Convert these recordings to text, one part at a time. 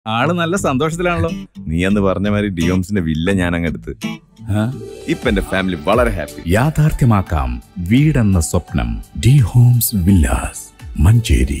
ആള് നല്ല സന്തോഷത്തിലാണല്ലോ നീ അന്ന് പറഞ്ഞ മാതിരി ഡിയോംസിന്റെ വില്ല ഞാൻ അങ്ങ് എടുത്ത് ആ? ഇപ്പൊ എന്റെ ഫാമിലി വളരെ ഹാപ്പി യാഥാർത്ഥ്യമാക്കാം വീടെന്ന സ്വപ്നം D homes villas Manjeri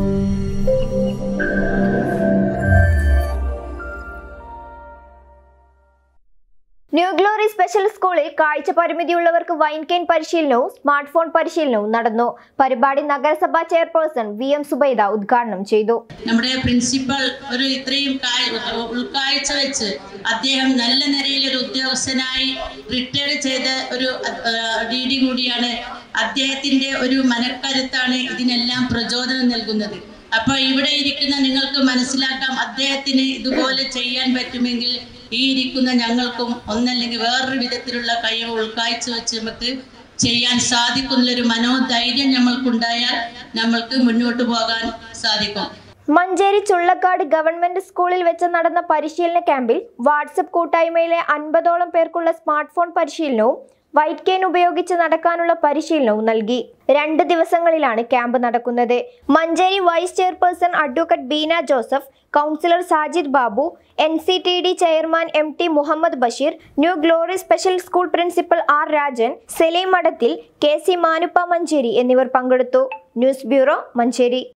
new glory special സ്കൂളിൽ കാഴ്ച പരിമിതിയുള്ളവർക്ക് വൈൻ കെയിൻ പരിശീലനവും സ്മാർട്ട് ഫോൺ പരിശീലനവും നടന്നു പരിപാടി നഗരസഭാ ചെയർപേഴ്സൺ വി എം സുബൈദ ഉദ്ഘാടനം ചെയ്തു നമ്മുടെ പ്രിൻസിപ്പൽ ഒരു ഇത്രയും കാ- ഉൾക്കാഴ്ച വെച്ച് അദ്ദേഹം നല്ല നിലയിൽ ഒരു ഉദ്യോഗസ്ഥനായി റിട്ടയർ ചെയ്ത ഒരു ഡി ഡി കൂടിയാണ് അദ്ദേഹത്തിന്റെ ഒരു മനക്കരുത്താണ് ഇതിനെല്ലാം പ്രചോദനം നൽകുന്നത് അപ്പൊ ഇവിടെ ഇരിക്കുന്ന നിങ്ങൾക്ക് മനസ്സിലാക്കാം അദ്ദേഹത്തിന് ഇതുപോലെ ചെയ്യാൻ പറ്റുമെങ്കിൽ ഈ ഇരിക്കുന്ന ഞങ്ങൾക്കും ഒന്നല്ലെങ്കിൽ വേറൊരു വിധത്തിലുള്ള കഴിവ് ഉൾക്കാഴ്ച വെച്ച് നമുക്ക് ചെയ്യാൻ സാധിക്കുന്നൊരു മനോധൈര്യം നമ്മൾക്കുണ്ടായാൽ നമ്മൾക്ക് മുന്നോട്ട് പോകാൻ സാധിക്കും മഞ്ചേരി ചുള്ളക്കാട് ഗവൺമെന്റ് സ്കൂളിൽ വെച്ച് നടന്ന പരിശീലന ക്യാമ്പിൽ വാട്സപ്പ് കൂട്ടായ്മയിലെ അൻപതോളം പേർക്കുള്ള സ്മാർട്ട് ഫോൺ പരിശീലനവും വൈറ്റ് കെയിൻ ഉപയോഗിച്ച് നടക്കാനുള്ള പരിശീലനവും നൽകി രണ്ട് ദിവസങ്ങളിലാണ് ക്യാമ്പ് നടക്കുന്നത് Manjeri vice chairperson advocate Beena Joseph councillor Sajid Babu N C T D chairman M T Muhammad Basheer new glory special school principal R Rajan Saleem Madathil K C Manuppa Manjeri എന്നിവർ പങ്കെടുത്തു ന്യൂസ് ബ്യൂറോ മഞ്ചേരി